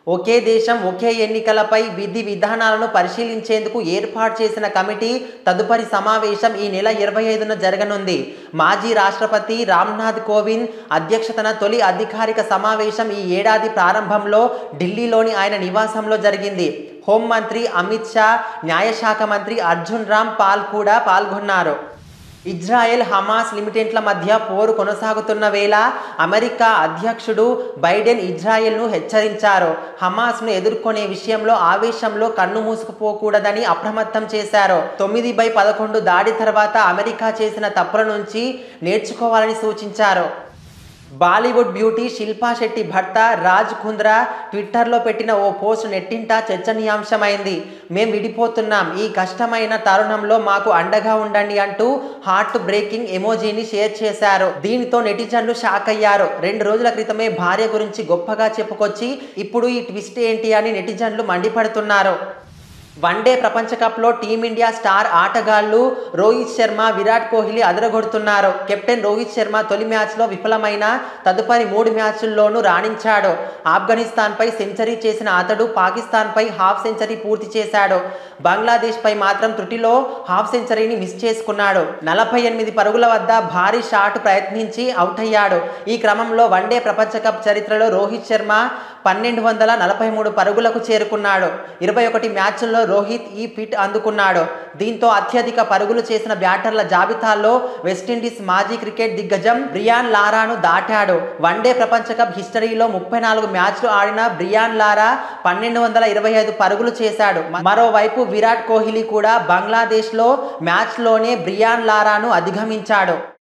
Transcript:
ఒకే దేశం ఒకే ఎన్నికలపై విధి విధానాలను పరిశీలించేందుకు ఏర్పాటు చేసిన కమిటీ తదుపరి సమావేశం ఈ నెల ఇరవై ఐదున జరగనుంది మాజీ రాష్ట్రపతి రామ్నాథ్ కోవింద్ అధ్యక్షతన తొలి అధికారిక సమావేశం ఈ ఏడాది ప్రారంభంలో ఢిల్లీలోని ఆయన నివాసంలో జరిగింది హోంమంత్రి అమిత్ షా న్యాయశాఖ మంత్రి అర్జున్ రామ్ పాల్ కూడా పాల్గొన్నారు ఇజ్రాయెల్ హమాస్ లిమిటెంట్ల మధ్య పోరు కొనసాగుతున్న వేళ అమెరికా అధ్యక్షుడు బైడెన్ ఇజ్రాయెల్ను హెచ్చరించారు హమాస్ను ఎదుర్కొనే విషయంలో ఆవేశంలో కన్ను మూసుకుపోకూడదని అప్రమత్తం చేశారు తొమ్మిది బై పదకొండు దాడి తర్వాత అమెరికా చేసిన తప్పుల నుంచి నేర్చుకోవాలని సూచించారు బాలీవుడ్ బ్యూటీ శిల్పా శెట్టి భర్త రాజ్ కుంద్రా ట్విట్టర్లో పెట్టిన ఓ పోస్ట్ నెట్టింట చర్చనీయాంశమైంది మేం విడిపోతున్నాం ఈ కష్టమైన తరుణంలో మాకు అండగా ఉండండి అంటూ హార్ట్ బ్రేకింగ్ ఎమోజీని షేర్ చేశారు దీనితో నెటిజన్లు షాక్ అయ్యారు రెండు రోజుల క్రితమే భార్య గురించి గొప్పగా చెప్పుకొచ్చి ఇప్పుడు ఈ ట్విస్ట్ ఏంటి అని నెటిజన్లు మండిపడుతున్నారు వన్డే ప్రపంచ కప్లో టీమిండియా స్టార్ ఆటగాళ్లు రోహిత్ శర్మ విరాట్ కోహ్లీ అదరగొడుతున్నారు కెప్టెన్ రోహిత్ శర్మ తొలి మ్యాచ్లో విఫలమైన తదుపరి మూడు మ్యాచ్ల్లోనూ రాణించాడు ఆఫ్ఘనిస్తాన్పై సెంచరీ చేసిన అతడు పాకిస్తాన్పై హాఫ్ సెంచరీ పూర్తి చేశాడు బంగ్లాదేశ్పై మాత్రం త్రుటిలో హాఫ్ సెంచరీని మిస్ చేసుకున్నాడు నలభై ఎనిమిది పరుగుల వద్ద భారీ షాట్ ప్రయత్నించి అవుట్ అయ్యాడు ఈ క్రమంలో వన్డే ప్రపంచ కప్ చరిత్రలో రోహిత్ శర్మ పన్నెండు వందల నలభై మూడు పరుగులకు చేరుకున్నాడు ఇరవై ఒకటి మ్యాచ్ల్లో రోహిత్ ఈ ఫిట్ అందుకున్నాడు దీంతో అత్యధిక పరుగులు చేసిన బ్యాటర్ల జాబితాలో వెస్టిండీస్ మాజీ క్రికెట్ దిగ్గజం బ్రియాన్ లారాను దాటాడు వన్డే ప్రపంచ కప్ హిస్టరీలో ముప్పై నాలుగు మ్యాచ్లు ఆడిన బ్రియాన్ లారా పన్నెండు వందల ఇరవై ఐదు పరుగులు చేశాడు మరోవైపు విరాట్ కోహ్లీ కూడా బంగ్లాదేశ్లో మ్యాచ్లోనే బ్రియాన్ లారాను అధిగమించాడు